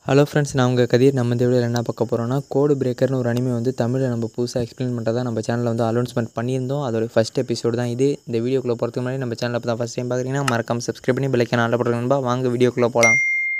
hello friends நான் உங்கள் கதிர் நம்ம இந்த வீடியோவில் என்ன பார்க்க போகிறோம்னா கோடு பிரேக்கர்னு ஒரு அனிமே வந்து தமிழில் நம்ம புதுசாக எக்ஸ்பிளைன் பண்ணுறதா நம்ம சேனலில் வந்து அனௌன்ஸ்மெண்ட் பண்ணியிருந்தோம் அதோட ஃபஸ்ட் எபிசோடு தான் இது இந்த வீடியோக்குள்ளே போகிறதுக்கு முன்னாடி நம்ம சேனலில் இப்போ தான் ஃபஸ்ட் டைம் பார்க்குறீங்கன்னா மறக்காம சப்ஸ்கிரைப் பண்ணி பெல்லைக்கான ஆர்டர் பண்ணுறேன்பா வாங்க வீடியோக்குள்ளே போகலாம்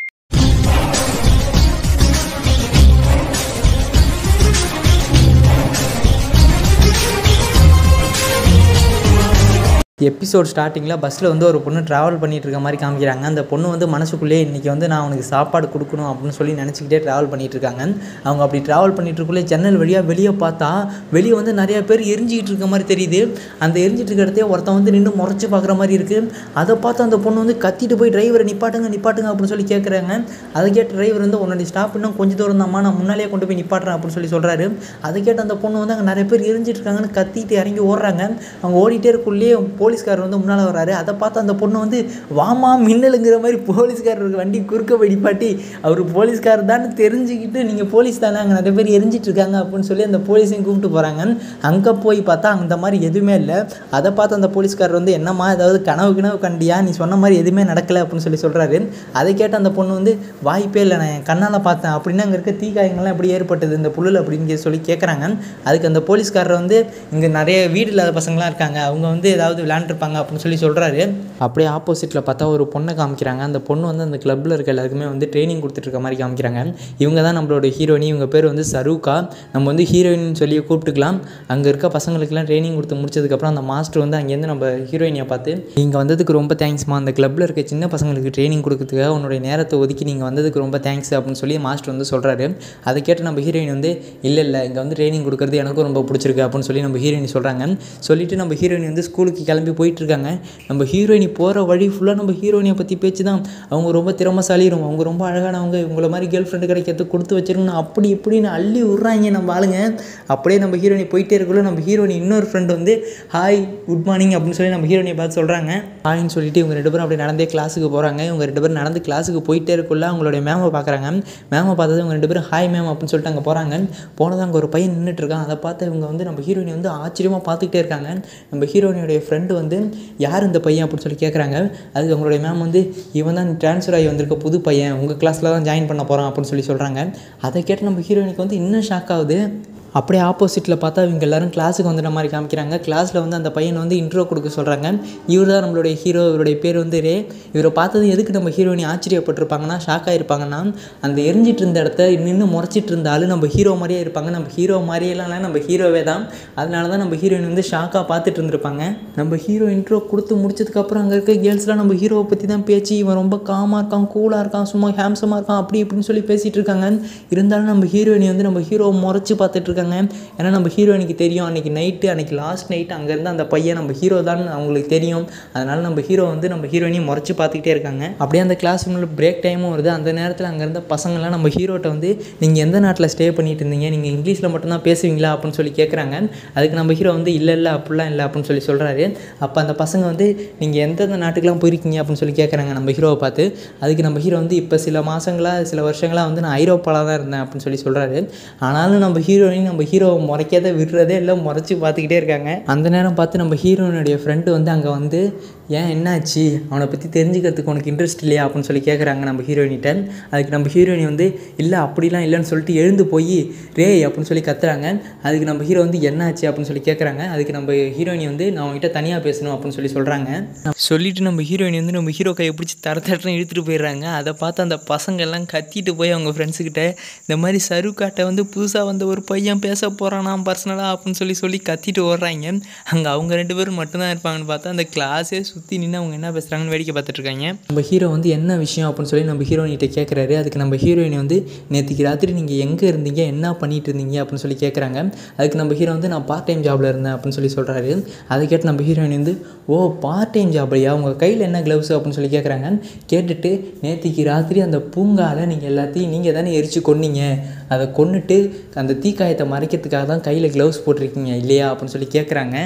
எபிசோட் ஸ்டார்டிங்கில் பஸ்ஸில் வந்து ஒரு பொண்ணு ட்ராவல் பண்ணிகிட்டு இருக்க மாதிரி காமிக்கிறாங்க அந்த பொண்ணு வந்து மனசுக்குள்ளேயே இன்றைக்கி வந்து நான் அவனுக்கு சாப்பாடு கொடுக்கணும் அப்படின்னு சொல்லி நினச்சிக்கிட்டே ட்ராவல் பண்ணிகிட்டு இருக்காங்க அவங்க அப்படி ட்ராவல் பண்ணிட்டு இருக்கக்குள்ளே ஜன்னல் வழியாக வெளியே பார்த்தா வெளியே வந்து நிறைய பேர் எரிஞ்சிக்கிட்டு இருக்க மாதிரி தெரியுது அந்த எரிஞ்சிட்டு இருக்க இடத்தையே ஒருத்தன் வந்து நின்று முறைச்சி பார்க்குற மாதிரி இருக்குது அதை பார்த்து அந்த பொண்ணு வந்து கத்திட்டு போய் டிரைவரை நிப்பாட்டுங்க நிப்பாட்டுங்க அப்படின்னு சொல்லி கேட்குறாங்க அதை கேட்ட டிரைவர் வந்து உன்னுடைய ஸ்டாப் இன்னும் கொஞ்சம் தூரம் தான்மா நான் முன்னாலேயே கொண்டு போய் நிப்பாட்டுறேன் அப்படின்னு சொல்லி சொல்கிறாரு அதை கேட்டு அந்த பொண்ணு வந்து அங்கே நிறைய பேர் எரிஞ்சிட்டு இருக்காங்கன்னு கத்திட்டு இறங்கி ஓடுறாங்க அவங்க ஓடிட்டே இருக்குள்ளேயே போலீஸ்காரர் வந்து முன்னால் வராரு அதை பார்த்து அந்த பொண்ணு வந்து வாமா மின்னலுங்கிற மாதிரி போலீஸ்காரருக்கு வண்டி குறுக்க போய் நிப்பாட்டி அவர் போலீஸ்காரர் தான் தெரிஞ்சுக்கிட்டு நீங்கள் போலீஸ் தானே அங்கே நிறைய பேர் எரிஞ்சிட்டு இருக்காங்க அப்படின்னு சொல்லி அந்த போலீஸையும் கூப்பிட்டு போகிறாங்க அங்கே போய் பார்த்தா அந்த மாதிரி எதுவுமே இல்லை அதை பார்த்து அந்த போலீஸ்காரர் வந்து என்னம்மா ஏதாவது கனவு கிணவு கண்டியா நீ சொன்ன மாதிரி எதுவுமே நடக்கலை அப்படின்னு சொல்லி சொல்கிறாரு அதை கேட்டு அந்த பொண்ணு வந்து வாய்ப்பே இல்லை நான் என் கண்ணால் பார்த்தேன் அப்படின்னா அங்கே இருக்க தீக்காயங்கள்லாம் எப்படி ஏற்பட்டது இந்த புல்லில் அப்படின்னு சொல்லி கேட்குறாங்க அதுக்கு அந்த போலீஸ்காரர் வந்து இங்கே நிறைய வீடு இல்லாத பசங்களாம் இருக்காங்க அவங்க வந்து ஏதாவது விளையாண்டுருப்பாங்க அப்படின்னு சொல்லி சொல்கிறாரு அப்படியே ஆப்போசிட்டில் பார்த்தா ஒரு பொண்ணை காமிக்கிறாங்க அந்த பொண்ணு வந்து அந்த கிளப்பில் இருக்க எல்லாருக்குமே வந்து ட்ரைனிங் கொடுத்துட்ருக்க மாதிரி காமிக்கிறாங்க இவங்க தான் நம்மளோட ஹீரோயினி இவங்க பேர் வந்து சருகா நம்ம வந்து ஹீரோயின் சொல்லி கூப்பிட்டுக்கலாம் அங்கே இருக்க பசங்களுக்குலாம் ட்ரைனிங் கொடுத்து முடிச்சதுக்கப்புறம் அந்த மாஸ்டர் வந்து அங்கேருந்து நம்ம ஹீரோயினியை பார்த்து நீங்கள் வந்ததுக்கு ரொம்ப தேங்க்ஸ்மா அந்த கிளப்பில் இருக்க சின்ன பசங்களுக்கு ட்ரைனிங் கொடுக்கறதுக்காக உன்னுடைய நேரத்தை ஒதுக்கி நீங்கள் வந்ததுக்கு ரொம்ப தேங்க்ஸ் அப்படின்னு சொல்லி மாஸ்டர் வந்து சொல்கிறாரு அதை கேட்டு நம்ம ஹீரோயின் வந்து இல்லை இல்லை இங்கே வந்து ட்ரைனிங் கொடுக்குறது எனக்கும் ரொம்ப பிடிச்சிருக்கு அப்படின்னு சொல்லி நம்ம ஹீரோயினி சொல்கிறாங்க சொல்லிவிட்டு நம்ம ஹீரோயின் வந்து ஸ்கூலுக்கு கிளம்பி போயிட்டுருக்காங்க நம்ம ஹீரோயினி போகிற வழி ஃபுல்லாக நம்ம ஹீரோயினியை பற்றி பேச்சு தான் அவங்க ரொம்ப திறமசாலி ரொம்ப அவங்க ரொம்ப அழகானவங்க இவங்கள மாதிரி கேர்ள் ஃப்ரெண்டு கிடைக்கிறது கொடுத்து வச்சிருக்கணும் அப்படி இப்படின்னு அள்ளி விட்றாங்க நம்ம ஆளுங்க அப்படியே நம்ம ஹீரோயினி போயிட்டே இருக்கக்குள்ள நம்ம ஹீரோயினி இன்னொரு ஃப்ரெண்டு வந்து ஹாய் குட் மார்னிங் அப்படின்னு சொல்லி நம்ம ஹீரோயினியை பார்த்து சொல்கிறாங்க ஹாய்னு சொல்லிட்டு இவங்க ரெண்டு பேரும் அப்படியே நடந்தே கிளாஸுக்கு போகிறாங்க இவங்க ரெண்டு பேரும் நடந்து கிளாஸுக்கு போயிட்டே இருக்குள்ள அவங்களுடைய மேமை பார்க்குறாங்க மேமை பார்த்தது இவங்க ரெண்டு பேரும் ஹாய் மேம் அப்படின்னு சொல்லிட்டு அங்கே போகிறாங்க போனது அங்கே ஒரு பையன் நின்றுட்டு இருக்கான் அதை பார்த்து இவங்க வந்து நம்ம ஹீரோயினி வந்து ஆச்சரியமாக பார்த்துக்கிட்டே இருக்காங்க நம்ம ஹீரோயினுடைய ஃப்ரெண்டு வந்து யார் இந்த பையன் அப்படின்னு சொல்லி கேட்குறாங்க அதுக்கு அவங்களுடைய மேம் வந்து இவன் தான் ட்ரான்ஸ்ஃபர் ஆகி வந்திருக்க புது பையன் உங்கள் கிளாஸில் தான் ஜாயின் பண்ண போகிறான் அப்படின்னு சொல்லி சொல்கிறாங்க அதை கேட்டு நம்ம ஹீரோயினுக்கு வந்து இன்னும் ஷாக் ஆகுது அப்படியே ஆப்போசிட்டில் பார்த்தா இவங்க எல்லாரும் கிளாஸுக்கு வந்துட்ட மாதிரி காமிக்கிறாங்க கிளாஸில் வந்து அந்த பையன் வந்து இன்ட்ரோ கொடுக்க சொல்கிறாங்க இவர் தான் நம்மளுடைய ஹீரோ இவருடைய பேர் வந்து ரே இவரை பார்த்தது எதுக்கு நம்ம ஹீரோயினி ஆச்சரியப்பட்டிருப்பாங்கன்னா ஷாக் ஆகிருப்பாங்கன்னா அந்த எரிஞ்சிட்டு இருந்த இடத்த நின்று முறைச்சிட்டு இருந்த ஆள் நம்ம ஹீரோ மாதிரியே இருப்பாங்க நம்ம ஹீரோ மாதிரியெல்லாம் இல்லை நம்ம ஹீரோவே தான் அதனால தான் நம்ம ஹீரோயின் வந்து ஷாக்காக பார்த்துட்டு இருந்திருப்பாங்க நம்ம ஹீரோ இன்ட்ரோ கொடுத்து முடிச்சதுக்கப்புறம் அங்கே இருக்க கேர்ள்ஸ்லாம் நம்ம ஹீரோவை பற்றி தான் பேச்சு இவன் ரொம்ப காமாக இருக்கான் கூலாக இருக்கான் சும்மா ஹேம்சமாக இருக்கான் அப்படி இப்படின்னு சொல்லி பேசிகிட்டு இருக்காங்க இருந்தாலும் நம்ம ஹீரோயினி வந்து நம்ம ஹீரோவை முறைச்சி பார்த்துட்டு இருக்காங்க ஏன்னா நம்ம ஹீரோயினுக்கு தெரியும் அன்றைக்கி நைட்டு அன்றைக்கி லாஸ்ட் நைட் அங்கேருந்து அந்த பையன் நம்ம ஹீரோ தான் அவங்களுக்கு தெரியும் அதனால் நம்ம ஹீரோ வந்து நம்ம ஹீரோயினையும் முறைச்சி பார்த்துக்கிட்டே இருக்காங்க அப்படியே அந்த கிளாஸ் ரூமில் பிரேக் டைமும் வருது அந்த நேரத்தில் அங்கே இருந்த பசங்கள்லாம் நம்ம ஹீரோட்ட வந்து நீங்கள் எந்த நாட்டில் ஸ்டே பண்ணிட்டு இருந்தீங்க நீங்கள் இங்கிலீஷில் மட்டும்தான் பேசுவீங்களா அப்படின்னு சொல்லி கேட்குறாங்க அதுக்கு நம்ம ஹீரோ வந்து இல்லை இல்லை அப்படிலாம் இல்லை அப்படின்னு சொல்லி சொல்கிறாரு அப்போ அந்த பசங்க வந்து நீங்கள் எந்தெந்த நாட்டுக்கெலாம் போயிருக்கீங்க அப்படின்னு சொல்லி கேட்குறாங்க நம்ம ஹீரோவை பார்த்து அதுக்கு நம்ம ஹீரோ வந்து இப்போ சில மாதங்களாக சில வருஷங்களாக வந்து நான் ஐரோப்பாவில் தான் இருந்தேன் அப்படின்னு சொல்லி சொல்கிறாரு ஆனாலும் நம்ம ஹீரோயின் நம்ம ஹீரோவை முறைக்காத விடுறதே இல்லை முறைச்சி பார்த்துக்கிட்டே இருக்காங்க அந்த நேரம் பார்த்து நம்ம ஹீரோயினுடைய ஃப்ரெண்டு வந்து அங்கே வந்து ஏன் என்னாச்சு அவனை பற்றி தெரிஞ்சுக்கிறதுக்கு உனக்கு இன்ட்ரெஸ்ட் இல்லையா அப்படின்னு சொல்லி கேட்குறாங்க நம்ம ஹீரோயினிட்ட அதுக்கு நம்ம ஹீரோயினி வந்து இல்லை அப்படிலாம் இல்லைன்னு சொல்லிட்டு எழுந்து போய் ரே அப்படின்னு சொல்லி கத்துறாங்க அதுக்கு நம்ம ஹீரோ வந்து என்னாச்சு அப்படின்னு சொல்லி கேட்குறாங்க அதுக்கு நம்ம ஹீரோயினி வந்து நான் அவங்ககிட்ட தனியாக பேசணும் அப்படின்னு சொல்லி சொல்கிறாங்க சொல்லிட்டு நம்ம ஹீரோயினி வந்து நம்ம ஹீரோ கையை பிடிச்சி தர தரன்னு இழுத்துட்டு போயிடுறாங்க அதை பார்த்து அந்த பசங்க எல்லாம் கத்திட்டு போய் அவங்க ஃப்ரெண்ட்ஸுக்கிட்ட இந்த மாதிரி சருக்காட்டை வந்து புதுசாக வந்த ஒரு பையன் பேச போகிறானா பர்சனலாக அப்படின்னு சொல்லி சொல்லி கத்திட்டு ஓடுறாங்க அங்கே அவங்க ரெண்டு பேரும் மட்டும்தான் இருப்பாங்கன்னு பார்த்தா அந்த கிளாஸே சுற்றி நின்று அவங்க என்ன பேசுகிறாங்கன்னு வேடிக்கை பார்த்துட்டு இருக்காங்க நம்ம ஹீரோ வந்து என்ன விஷயம் அப்படின்னு சொல்லி நம்ம ஹீரோயினிட்ட கேட்குறாரு அதுக்கு நம்ம ஹீரோயின் வந்து நேற்றுக்கு ராத்திரி நீங்கள் எங்கே இருந்தீங்க என்ன பண்ணிட்டு இருந்தீங்க அப்படின்னு சொல்லி கேட்குறாங்க அதுக்கு நம்ம ஹீரோ வந்து நான் பார்ட் டைம் ஜாபில் இருந்தேன் அப்படின்னு சொல்லி சொல்கிறாரு அதை கேட்டு நம்ம ஹீரோயின் வந்து ஓ பார்ட் டைம் ஜாப்லையா உங்கள் கையில் என்ன க்ளவுஸ் அப்படின்னு சொல்லி கேட்குறாங்க கேட்டுட்டு நேற்றுக்கு ராத்திரி அந்த பூங்காவில் நீங்கள் எல்லாத்தையும் நீங்கள் தானே எரிச்சு கொன்னீங்க அதை கொன்னுட்டு அந்த தீக்காயத்தை மறைக்கிறதுக்காக தான் கையில் க்ளவுஸ் போட்டிருக்கீங்க இல்லையா அப்படின்னு சொல்லி கேட்குறாங்க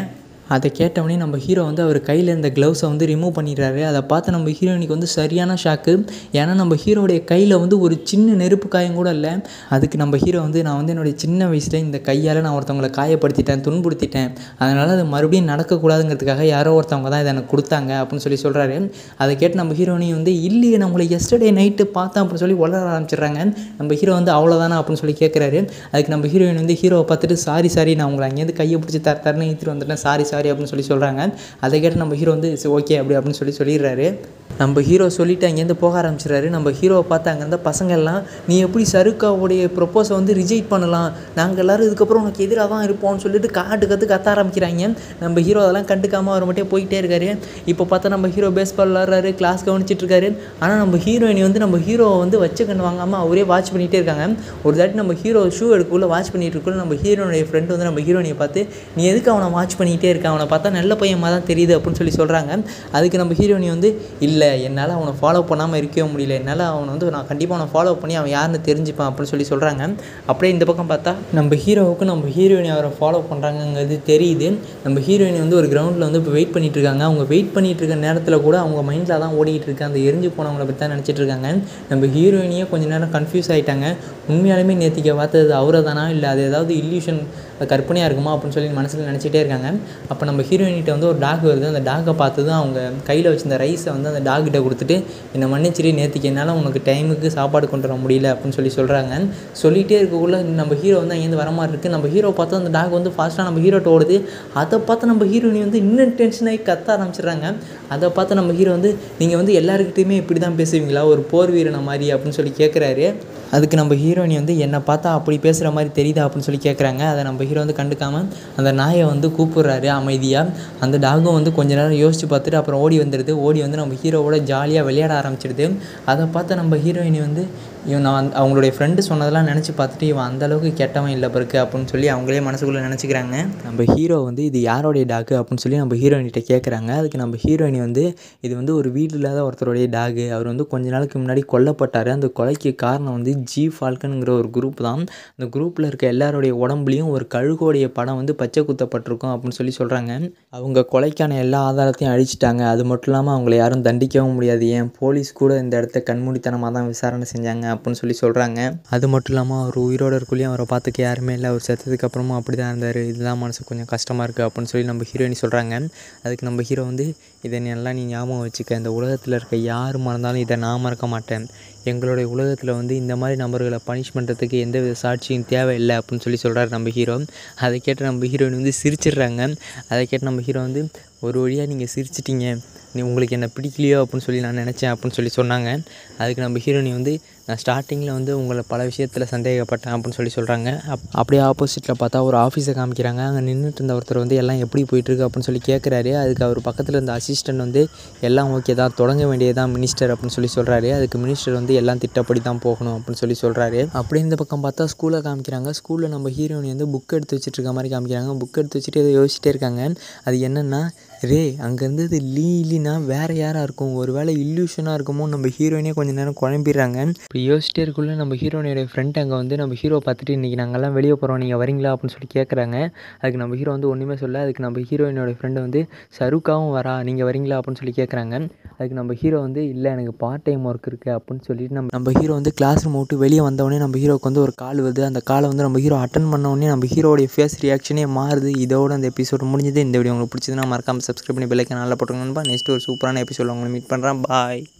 அதை கேட்டவொடனே நம்ம ஹீரோ வந்து அவர் கையில் இருந்த க்ளவுஸை வந்து ரிமூவ் பண்ணிடுறாரு அதை பார்த்து நம்ம ஹீரோயினுக்கு வந்து சரியான ஷாக்கு ஏன்னா நம்ம ஹீரோடைய கையில் வந்து ஒரு சின்ன நெருப்பு காயம் கூட இல்லை அதுக்கு நம்ம ஹீரோ வந்து நான் வந்து என்னுடைய சின்ன வயசில் இந்த கையால் நான் ஒருத்தவங்களை காயப்படுத்திட்டேன் துன்புறுத்திட்டேன் அதனால் அது மறுபடியும் நடக்கக்கூடாதுங்கிறதுக்காக யாரோ ஒருத்தவங்க தான் இதை எனக்கு கொடுத்தாங்க அப்படின்னு சொல்லி சொல்கிறாரு அதை கேட்டு நம்ம ஹீரோனி வந்து இல்லையே நான் உங்களை எஸ்டர்டே நைட்டு பார்த்தேன் அப்படின்னு சொல்லி உளர ஆரம்பிச்சிடுறாங்க நம்ம ஹீரோ வந்து அவ்வளோதானா அப்படின்னு சொல்லி கேட்குறாரு அதுக்கு நம்ம ஹீரோயின் வந்து ஹீரோவை பார்த்துட்டு சாரி சாரி நான் உங்களை அங்கேருந்து கையை பிடிச்சி தர தரன்னு ஈத்துட்டு வந்துட்டேன் சாரி சாரி அப்படின்னு சொல்லி சொல்கிறாங்க அதை கேட்டு நம்ம ஹீரோ வந்து ஓகே அப்படி அப்படின்னு சொல்லி சொல்லிடுறாரு நம்ம ஹீரோ சொல்லிட்டு அங்கேருந்து போக ஆரம்பிச்சிடுறாரு நம்ம ஹீரோவை பார்த்து அங்கேருந்த பசங்க எல்லாம் நீ எப்படி சருக்காவுடைய ப்ரொப்போஸை வந்து ரிஜெக்ட் பண்ணலாம் நாங்கள் எல்லோரும் இதுக்கப்புறம் உனக்கு எதிராக தான் இருப்போம்னு சொல்லிட்டு காட்டு கற்று கத்த ஆரம்பிக்கிறாங்க நம்ம ஹீரோ அதெல்லாம் கண்டுக்காமல் அவர் மட்டும் போயிட்டே இருக்காரு இப்போ பார்த்தா நம்ம ஹீரோ பேஸ் பால் விளாட்றாரு கிளாஸ் கவனிச்சிட்டு இருக்காரு ஆனால் நம்ம ஹீரோயினி வந்து நம்ம ஹீரோவை வந்து வச்சு கண்டு வாங்காமல் அவரே வாட்ச் பண்ணிகிட்டே இருக்காங்க ஒரு தாட்டி நம்ம ஹீரோ ஷூ எடுக்கக்குள்ள வாட்ச் பண்ணிட்டு இருக்கக்குள்ள நம்ம ஹீரோனுடைய ஃப்ரெண்டு வந்து நம்ம ஹீரோயினியை பார்த்து நீ எதுக்கு அவனை வாட்ச் பண்ணிகிட்டே இருக்க அவனை பார்த்தா நல்ல பையமாக தான் தெரியுது அப்படின்னு சொல்லி சொல்கிறாங்க அதுக்கு நம்ம ஹீரோயினி வந்து இல்லை என்னால் அவனை ஃபாலோ பண்ணாமல் இருக்கவே முடியல என்னால் அவனை வந்து நான் கண்டிப்பாக அவனை ஃபாலோ பண்ணி அவன் யாருன்னு தெரிஞ்சுப்பான் அப்படின்னு சொல்லி சொல்கிறாங்க அப்படியே இந்த பக்கம் பார்த்தா நம்ம ஹீரோவுக்கு நம்ம ஹீரோயினி அவரை ஃபாலோ பண்ணுறாங்கங்கிறது தெரியுது நம்ம ஹீரோயினி வந்து ஒரு கிரவுண்டில் வந்து இப்போ வெயிட் பண்ணிட்டு இருக்காங்க அவங்க வெயிட் பண்ணிட்டு இருக்க நேரத்தில் கூட அவங்க மைண்டில் தான் ஓடிக்கிட்டு இருக்கு அந்த எரிஞ்சு போனவங்கள பற்றி தான் நினச்சிட்டு இருக்காங்க நம்ம ஹீரோயினியே கொஞ்ச நேரம் கன்ஃபியூஸ் ஆகிட்டாங்க உண்மையாலுமே நேத்திக்க பார்த்தது அவரை தானா இல்லை அது ஏதாவது இல்யூஷன் கற்பனையாக இருக்குமா அப்படின்னு சொல்லி மனசில் நினச்சிட்டே இருக்காங்க அப்போ நம்ம ஹீரோயினிட்ட வந்து ஒரு டாக் வருது அந்த டாகை பார்த்து தான் அவங்க கையில் வச்சிருந்த ரைஸை வந்து அந்த டாக்கிட்ட கொடுத்துட்டு என்னை மன்னிச்சிரி நேற்றுக்கு என்னால் உனக்கு டைமுக்கு சாப்பாடு கொண்டு வர முடியல அப்படின்னு சொல்லி சொல்கிறாங்க சொல்லிகிட்டே இருக்கக்குள்ள நம்ம ஹீரோ வந்து அங்கேருந்து வர மாதிரி இருக்குது நம்ம ஹீரோ பார்த்து அந்த டாக் வந்து ஃபாஸ்ட்டாக நம்ம ஹீரோட்ட ஓடுது அதை பார்த்து நம்ம ஹீரோயினி வந்து இன்னும் டென்ஷன் ஆகி கத்த ஆரம்பிச்சிடுறாங்க அதை பார்த்து நம்ம ஹீரோ வந்து நீங்கள் வந்து எல்லாருக்கிட்டையுமே இப்படி தான் பேசுவீங்களா ஒரு போர் வீரனை மாதிரி அப்படின்னு சொல்லி கேட்குறாரு அதுக்கு நம்ம ஹீரோயினி வந்து என்னை பார்த்தா அப்படி பேசுகிற மாதிரி தெரியுதா அப்படின்னு சொல்லி கேட்குறாங்க அதை நம்ம ஹீரோ வந்து கண்டுக்காமல் அந்த நாயை வந்து கூப்பிடுறாரு அமைதியாக அந்த டாகும் வந்து கொஞ்ச நேரம் யோசித்து பார்த்துட்டு அப்புறம் ஓடி வந்துடுது ஓடி வந்து நம்ம ஹீரோவோட ஜாலியாக விளையாட ஆரம்பிச்சிடுது அதை பார்த்து நம்ம ஹீரோயினி வந்து இவன் நான் வந்து அவங்களுடைய ஃப்ரெண்டு சொன்னதெல்லாம் நினச்சி பார்த்துட்டு இவன் அந்தளவுக்கு கெட்டவன் இல்லை பிறகு அப்படின்னு சொல்லி அவங்களே மனசுக்குள்ளே நினச்சிக்கிறாங்க நம்ம ஹீரோ வந்து இது யாரோடைய டாகு அப்படின்னு சொல்லி நம்ம ஹீரோயினிட்ட கேட்குறாங்க அதுக்கு நம்ம ஹீரோயினி வந்து இது வந்து ஒரு வீடு இல்லாத ஒருத்தருடைய டாகு அவர் வந்து கொஞ்ச நாளுக்கு முன்னாடி கொல்லப்பட்டார் அந்த கொலைக்கு காரணம் வந்து ஜி ஃபால்கனுங்கிற ஒரு குரூப் தான் அந்த குரூப்பில் இருக்க எல்லாருடைய உடம்புலையும் ஒரு கழுகோடைய படம் வந்து பச்சை குத்தப்பட்டிருக்கும் அப்படின்னு சொல்லி சொல்கிறாங்க அவங்க கொலைக்கான எல்லா ஆதாரத்தையும் அழிச்சிட்டாங்க அது மட்டும் இல்லாமல் அவங்கள யாரும் தண்டிக்கவும் முடியாது ஏன் போலீஸ் கூட இந்த இடத்த கண்மூடித்தனமாக தான் விசாரணை செஞ்சாங்க அப்படின்னு சொல்லி சொல்கிறாங்க அது மட்டும் இல்லாமல் அவர் உயிரோட இருக்குள்ளேயும் அவரை பார்த்துக்க யாருமே இல்லை அவர் செத்ததுக்கு அப்புறமும் அப்படி தான் இருந்தார் இதுதான் மனசு கொஞ்சம் கஷ்டமாக இருக்குது அப்படின்னு சொல்லி நம்ம ஹீரோயினி சொல்கிறாங்க அதுக்கு நம்ம ஹீரோ வந்து இதை நீ எல்லாம் நீ ஞாபகம் வச்சுக்க இந்த உலகத்தில் இருக்க யார் மறந்தாலும் இதை நான் மறக்க மாட்டேன் எங்களுடைய உலகத்தில் வந்து இந்த மாதிரி நபர்களை பனிஷ் பண்ணுறதுக்கு எந்த வித சாட்சியும் தேவையில்லை அப்படின்னு சொல்லி சொல்கிறாரு நம்ம ஹீரோ அதை கேட்டு நம்ம ஹீரோயின் வந்து சிரிச்சிடுறாங்க அதை கேட்டு நம்ம ஹீரோ வந்து ஒரு வழியாக நீங்கள் சிரிச்சிட்டீங்க நீ உங்களுக்கு என்ன பிடிக்கலையோ அப்படின்னு சொல்லி நான் நினச்சேன் அப்படின்னு சொல்லி சொன்னாங்க அதுக்கு நம்ம ஹீரோயினி வந்து நான் ஸ்டார்டிங்கில் வந்து உங்களை பல விஷயத்தில் சந்தேகப்பட்டேன் அப்படின்னு சொல்லி சொல்கிறாங்க அப் அப்படியே ஆப்போசிட்டில் பார்த்தா ஒரு ஆஃபீஸை காமிக்கிறாங்க அங்கே நின்றுட்டு இருந்த ஒருத்தர் வந்து எல்லாம் எப்படி போயிட்டுருக்கு அப்படின்னு சொல்லி கேட்குறாரு அதுக்கு அவர் பக்கத்தில் இருந்த அசிஸ்டன்ட் வந்து எல்லாம் ஓகே தான் தொடங்க வேண்டியதுதான் மினிஸ்டர் அப்படின்னு சொல்லி சொல்கிறாரு அதுக்கு மினிஸ்டர் வந்து எல்லாம் திட்டப்படி தான் போகணும் அப்படின்னு சொல்லி சொல்கிறாரு அப்படி இந்த பக்கம் பார்த்தா ஸ்கூலை காமிக்கிறாங்க ஸ்கூலில் நம்ம ஹீரோயினி வந்து புக் எடுத்து வச்சுட்டு இருக்க மாதிரி காமிக்கிறாங்க புக் எடுத்து வச்சுட்டு ஏதோ யோசிச்சிட்டே இருக்காங்க அது என்னென்னா ரே அங்கே இருந்தது லீ இல்லைனா வேறு யாராக இருக்கும் ஒரு வேளை இல்யூஷனாக இருக்குமோ நம்ம ஹீரோயினே கொஞ்சம் நேரம் குழம்பிடுறாங்க இப்படி யோசிச்சிட்டே இருக்குள்ள நம்ம ஹீரோயினோட ஃப்ரெண்ட் அங்கே வந்து நம்ம ஹீரோ பார்த்துட்டு இன்றைக்கி நாங்கள்லாம் வெளியே போகிறோம் நீங்கள் வரீங்களா அப்படின்னு சொல்லி கேட்குறாங்க அதுக்கு நம்ம ஹீரோ வந்து ஒன்றுமே சொல்ல அதுக்கு நம்ம ஹீரோயினோட ஃப்ரெண்டு வந்து சருக்காவும் வரா நீங்கள் வரீங்களா அப்படின்னு சொல்லி கேட்குறாங்க அதுக்கு நம்ம ஹீரோ வந்து இல்லை எனக்கு பார்ட் டைம் ஒர்க் இருக்குது அப்படின்னு சொல்லிட்டு நம்ம நம்ம ஹீரோ வந்து கிளாஸ் ரூம் விட்டு வெளியே வந்தவொடனே நம்ம ஹீரோக்கு வந்து ஒரு கால் வருது அந்த காலை வந்து நம்ம ஹீரோ அட்டன் பண்ண உடனே நம்ம ஹீரோடைய ஃபேஸ் ரியாக்ஷனே மாறுது இதோட அந்த எபிசோட் முடிஞ்சது இந்த வீடியோ உங்களுக்கு பிடிச்சதுன்னா மறக்காமல் சப்ஸ்கிரைப் பண்ணி பெல்லைக்கன் நல்லா போட்டுருங்க நண்பா நெக்ஸ்ட் ஒரு சூப்பரான எபிசோட் உங்களை மீட் பண்ணுறேன் பாய்